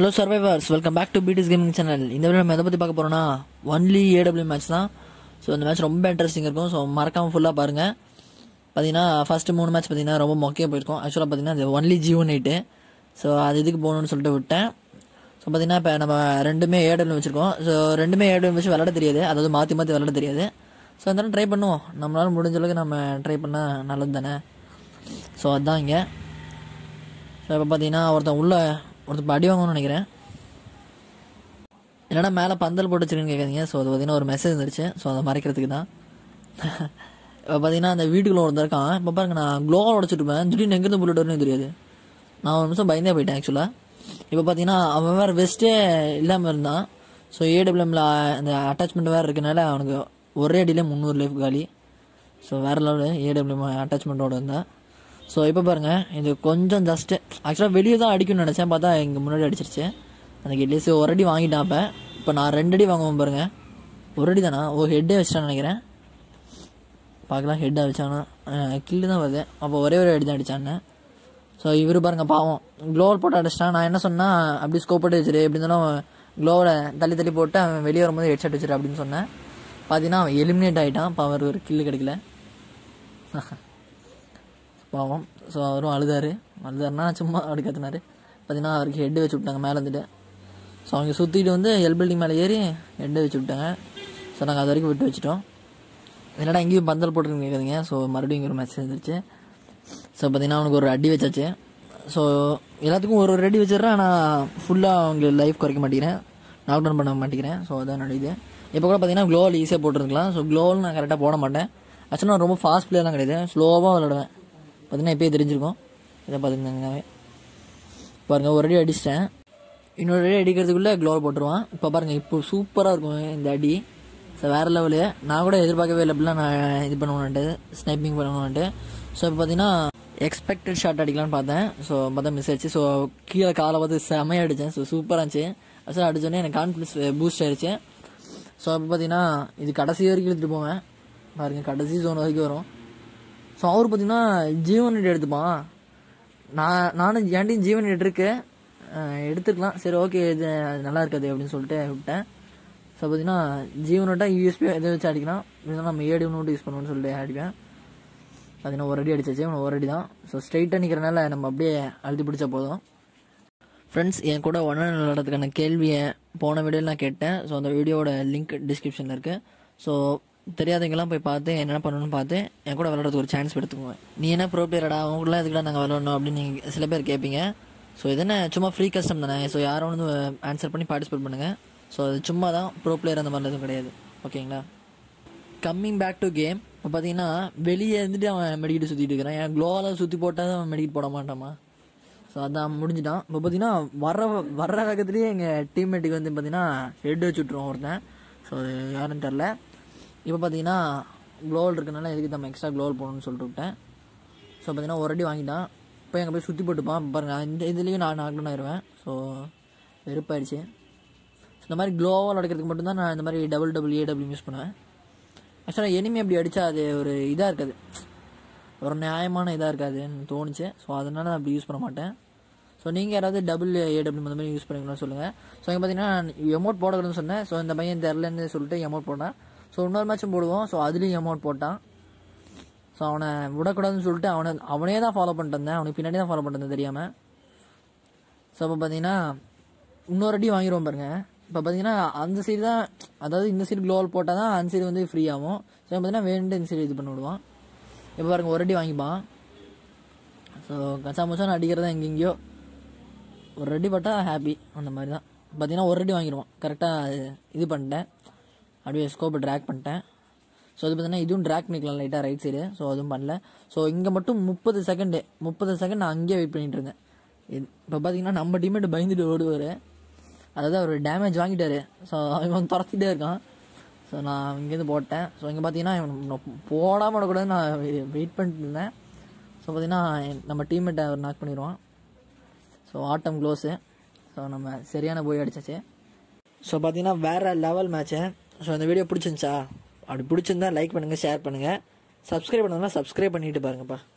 hello survivors welcome back to பிடிஸ் gaming channel இந்த video நம்ம எதை பற்றி பார்க்க போகிறோம்னா ஒன்லி ஏடபிள்யூ மேட்ச் தான் ஸோ இந்த மேட்ச் ரொம்ப இன்ட்ரெஸ்டிங் இருக்கும் ஸோ மறக்காமல் ஃபுல்லாக பாருங்கள் பார்த்தீங்கன்னா ஃபஸ்ட்டு மூணு மேட்ச் பார்த்தீங்கன்னா ரொம்ப மொக்கையாக போயிருக்கும் ஆக்சுவலாக பார்த்தீங்கன்னா அது ஒன்லி ஜியோ நைட்டு ஸோ அது இதுக்கு போகணும்னு சொல்லிட்டு விட்டேன் ஸோ பார்த்தீங்கன்னா இப்போ நம்ம ரெண்டுமே ஏடபிள்யூ வச்சுருக்கோம் ஸோ ரெண்டுமே ஏடபிள்யூ வச்சு விளாட தெரியாது அதாவது மாற்றி மாற்றி விளாட தெரியாது ஸோ அதனால ட்ரை பண்ணுவோம் நம்மளால முடிஞ்ச அளவுக்கு நம்ம ட்ரை பண்ணால் நல்லது தானே ஸோ அதுதான் இங்கே ஸோ இப்போ பார்த்தீங்கன்னா ஒருத்தன் உள்ள ஒருத்தன் இப்போ அடி வாங்கணும்னு நினைக்கிறேன் என்னடா மேலே பந்தல் போட்டு வச்சிருக்கேன்னு கேட்காதீங்க ஸோ அது பார்த்தீங்கன்னா ஒரு மெசேஜ் வந்துருச்சு ஸோ அதை மறைக்கிறதுக்கு தான் இப்போ பார்த்தீங்கன்னா அந்த வீட்டுக்குள்ள ஒருத்தன் இருக்கான் இப்போ பாருங்க நான் க்ளோவால் உடச்சிட்டு இருப்பேன் திடீர்னு எங்கேருந்து புல்லட் வரும்னு தெரியாது நான் ஒரு நிமிஷம் பயந்தே போயிட்டேன் ஆக்சுவலாக இப்போ பார்த்தீங்கன்னா அவன் வேறு வெஸ்ட்டே இல்லாமல் இருந்தான் ஸோ ஏடபிள்யூஎம்ல அந்த அட்டாச்மெண்ட் வேறு இருக்கனால அவனுக்கு ஒரே அடியிலே முந்நூறு லைஃப் காலி ஸோ வேறு லெவலு ஏடபிள்யூஎம் அட்டாச்மெண்ட்டோட இருந்தான் ஸோ இப்போ பாருங்கள் இது கொஞ்சம் ஜஸ்ட்டு ஆக்சுவலாக வெளியே தான் அடிக்கணும்னு நினச்சேன் பார்த்தா இங்கே முன்னாடி அடிச்சிருச்சு அந்த கெட்லேஸ் ஒரு அடி வாங்கிட்டான் அப்போ இப்போ நான் ரெண்டு அடி வாங்குவேன் பாருங்கள் ஒரு அடி தானா ஓ ஹெட்டே வச்சிட்டான்னு நினைக்கிறேன் பார்க்கலாம் ஹெட்டாக வச்சானா கில்லு தான் வருது அப்போ ஒரே ஒரு அடி தான் அடித்தான்னு ஸோ இவர் பாருங்க பாவம் க்ளோவல் போட்டு அடிச்சிட்டான் நான் என்ன சொன்னால் அப்படி ஸ்கோப் போட்டு வச்சிரு எப்படி இருந்தாலும் க்ளோவில் தள்ளி தள்ளி போட்டு அவன் வெளியே வரும்போது ஹெட்ஷாட் வச்சிரு அப்படின்னு சொன்னேன் பார்த்தீங்கன்னா அவன் எலிமினேட் ஆகிட்டான் இப்போ அவர் ஒரு கில்லு கிடைக்கல பாவம் ஸோ அவரும் அழுதாரு அழுதாருன்னா சும்மா அப்படி கத்துனாரு பார்த்தீங்கன்னா அவருக்கு ஹெட்டு வச்சு விட்டாங்க மேலே இருந்துட்டு ஸோ அவங்க சுற்றிட்டு வந்து எல் பில்டிங் மேலே ஏறி ஹெட்டை வச்சு விட்டாங்க ஸோ நாங்கள் அது வரைக்கும் விட்டு வச்சுட்டோம் என்னடா எங்கேயும் பந்தல் போட்டுருங்க கேட்குறீங்க ஸோ மறுபடியும் இங்கே ஒரு மெசேஜ் வந்துருச்சு ஸோ பார்த்தீங்கன்னா அவனுக்கு ஒரு அடி வச்சாச்சு ஸோ எல்லாத்துக்கும் ஒரு ஒரு அடி வச்சிடுறேன் ஆனால் ஃபுல்லாக அவங்க லைஃப் குறைக்க மாட்டேங்கிறேன் நாக் டவுன் பண்ண மாட்டேங்கிறேன் ஸோ அதான் நடக்குது இப்போ கூட பார்த்தீங்கன்னா க்ளோவல் ஈஸியாக போட்டுருக்கலாம் ஸோ க்ளோவல் நான் கரெக்டாக போட மாட்டேன் ஆக்சுவலாக நான் ரொம்ப ஃபாஸ்ட் பிளேயர்லாம் கிடையாது ஸ்லோவாக விளாடுவேன் பார்த்தீங்கன்னா இப்போயே தெரிஞ்சிருக்கும் இதை பார்த்துக்கங்கவே பாருங்கள் ஒரு அடி அடிச்சிட்டேன் இன்னொரு அடி அடிக்கிறதுக்குள்ளே க்ளோவ் போட்டுருவான் இப்போ பாருங்கள் இப்போ சூப்பராக இருக்கும் இந்த அடி ஸோ வேறு லெவலு நான் கூட எதிர்பார்க்கவே இல்லை அப்படிலாம் நான் இது பண்ணுவேன்ட்டு ஸ்னைப்பிங் பண்ணுவேன்ட்டு ஸோ இப்போ பார்த்தீங்கன்னா எக்ஸ்பெக்டட் ஷாட் அடிக்கலாம்னு பார்த்தேன் ஸோ பார்த்தா மிஸ் ஆயிடுச்சு ஸோ கீழே காலை பார்த்து செமையாக அடித்தேன் ஸோ சூப்பராக இருந்துச்சு ஆக்சுவலாக அடித்தோடனே எனக்கு கான்ஃபிடன்ஸ் பூஸ்ட் ஆயிடுச்சு ஸோ அப்போ பார்த்தீங்கன்னா இது கடைசி வரைக்கும் எடுத்துகிட்டு போவேன் பாருங்கள் கடைசி ஜோன் வரைக்கும் வரும் ஸோ அவர் பார்த்தீங்கன்னா ஜீவன் நெட் எடுத்துப்பான் நான் நானும் ஏன்டையும் ஜீவன் நெட் இருக்கு எடுத்துக்கலாம் சரி ஓகே இது நல்லா இருக்காது அப்படின்னு சொல்லிட்டு விட்டேன் ஸோ பார்த்தீங்கன்னா ஜீவனோட்டா யூஎஸ்பி எதை வச்சு அடிக்கலாம் இருந்தாலும் நம்ம ஏடி நோட்டு யூஸ் பண்ணுவோம்னு சொல்லிட்டு அடிப்பேன் பார்த்தீங்கன்னா ஒரு அடி அடிச்சாச்சு ஒரு அடி தான் ஸோ ஸ்ட்ரைட்டாக நிற்கிறனால நம்ம அப்படியே அழுத்தி பிடிச்சா போதும் ஃப்ரெண்ட்ஸ் என் கூட ஒன்றா விளையாடுறதுக்கான கேள்வியை போன வீடியோவில் நான் கேட்டேன் ஸோ அந்த வீடியோவோட லிங்க் டிஸ்கிரிப்ஷனில் இருக்குது ஸோ தெரியாதவங்கெல்லாம் போய் பார்த்து என்னென்ன பண்ணணும்னு பார்த்து என் கூட விளையாடுறதுக்கு ஒரு சான்ஸ் எடுத்துக்குவேன் நீ என்ன ப்ரோ பிளேயரடா அவங்களாம் எதுக்குலாம் நாங்கள் விளையாடணும் அப்படின்னு நீங்கள் சில பேர் கேட்பீங்க ஸோ இது என்ன சும்மா ஃப்ரீ கஸ்டம் தானே ஸோ யாரும் வந்து ஆன்சர் பண்ணி பார்ட்டிசிபேட் பண்ணுங்கள் ஸோ அது சும்மா தான் ப்ரோ பிளேயர் அந்த மாதிரிலாம் எதுவும் கிடையாது ஓகேங்களா கம்மிங் பேக் டு கேம் இப்போ பார்த்தீங்கன்னா வெளியே இருந்துட்டு அவன் மெடிக்கிட்டு சுற்றிட்டு இருக்கிறான் என் க்ளோவால் சுற்றி போட்டால் அவன் மெடிக்கிட் போட மாட்டாமா ஸோ அதான் முடிஞ்சிட்டான் இப்போ பார்த்தீங்கன்னா வர்ற வர்ற வேகத்துலேயே எங்கள் டீம்மேட்டுக்கு வந்து பார்த்தீங்கன்னா ஹெட் வச்சு விட்ருவோம் ஒருத்தன் ஸோ யாருன்னு தெரில இப்போ பார்த்தீங்கன்னா க்ளோவல் இருக்கனால எதுக்கு நம்ம எக்ஸ்ட்ரா க்ளோவல் போகணும்னு சொல்லிட்டு விட்டேன் ஸோ பார்த்தீங்கன்னா ஒரு அடி வாங்கிட்டான் இப்போ எங்கே போய் சுற்றி போட்டுப்பான் பாருங்கள் இந்த இதுலேயும் நான் நாக்டவுன் ஆயிடுவேன் ஸோ வெறுப்பாயிடுச்சு இந்த மாதிரி க்ளோவால் அடிக்கிறதுக்கு மட்டும்தான் நான் இந்த மாதிரி டபுள் டபுள் ஏடபிள்யூ யூஸ் பண்ணுவேன் ஆக்சுவலாக எனிமி அப்படி அடித்தா அது ஒரு இதாக இருக்காது ஒரு நியாயமான இதாக இருக்காதுன்னு தோணுச்சு ஸோ அதனால் நான் அப்படி யூஸ் பண்ண மாட்டேன் ஸோ நீங்கள் யாராவது டபுள் ஏடபிள்யூ அந்த மாதிரி யூஸ் பண்ணுவீங்கன்னு சொல்லுங்கள் ஸோ இங்கே பார்த்தீங்கன்னா எமௌண்ட் போடக்கூடாதுன்னு சொன்னேன் ஸோ இந்த பையன் தெரிலன்னு சொல்லிட்டு எமௌண்ட் போட்டேன் ஸோ இன்னொரு மேட்சும் போடுவோம் ஸோ அதுலேயும் அமௌண்ட் போட்டான் ஸோ அவனை விடக்கூடாதுன்னு சொல்லிட்டு அவனை அவனே தான் ஃபாலோ பண்ணிட்டு இருந்தேன் அவனுக்கு பின்னாடி தான் ஃபாலோ பண்ணிட்டு தெரியாமல் ஸோ இப்போ பார்த்தீங்கன்னா இன்னொரு அடி வாங்கிடுவோம் பாருங்க இப்போ பார்த்தீங்கன்னா அந்த சைடு தான் அதாவது இந்த சைடு க்ளோவல் போட்டால் தான் அந்த சைடு வந்து ஃப்ரீ ஆகும் ஸோ பார்த்தீங்கன்னா வேணுட்டு இந்த சைடு இது பண்ணி விடுவான் இப்போ பாருங்க ஒரு அடி வாங்கிப்பான் ஸோ கச்சா முச்சான்னு அடிக்கிறதா எங்கெங்கேயோ ஒரு அடி பட்டால் ஹாப்பி அந்த மாதிரி தான் பார்த்தீங்கன்னா ஒரு அடி வாங்கிடுவான் கரெக்டாக இது பண்ணிட்டேன் அப்படியே ஸ்கோப்பை ட்ராக் பண்ணிட்டேன் ஸோ அது பார்த்தீங்கன்னா இதுவும் ட்ராக் பண்ணிக்கலாம் லைட்டாக ரைட் சைடு ஸோ அதுவும் பண்ணல ஸோ இங்கே மட்டும் முப்பது செகண்டு முப்பது செகண்ட் நான் அங்கேயே வெயிட் பண்ணிட்டு இருந்தேன் இது இப்போ பார்த்தீங்கன்னா நம்ம டீமேட் பயந்துட்டு ஓடுவார் அதாவது அவர் டேமேஜ் வாங்கிட்டாரு ஸோ அவன் துரத்திட்டே இருக்கான் ஸோ நான் இங்கேருந்து போட்டேன் ஸோ இங்கே பார்த்தீங்கன்னா இவன் போடாமல் விடக்கூடாது நான் வெயிட் பண்ணிட்டு இருந்தேன் ஸோ பார்த்தீங்கன்னா நம்ம டீம்மேட்டை அவர் நாக் பண்ணிடுவான் ஸோ ஆட்டம் க்ளோஸு ஸோ நம்ம சரியான போய் அடிச்சாச்சு ஸோ பார்த்தீங்கன்னா வேறு லெவல் மேட்ச்சு ஸோ இந்த வீடியோ பிடிச்சிருந்துச்சா அப்படி பிடிச்சிருந்தா லைக் பண்ணுங்கள் ஷேர் பண்ணுங்கள் சப்ஸ்கிரைப் பண்ணுங்கன்னா சப்ஸ்கிரைப் பண்ணிட்டு பாருங்கப்பா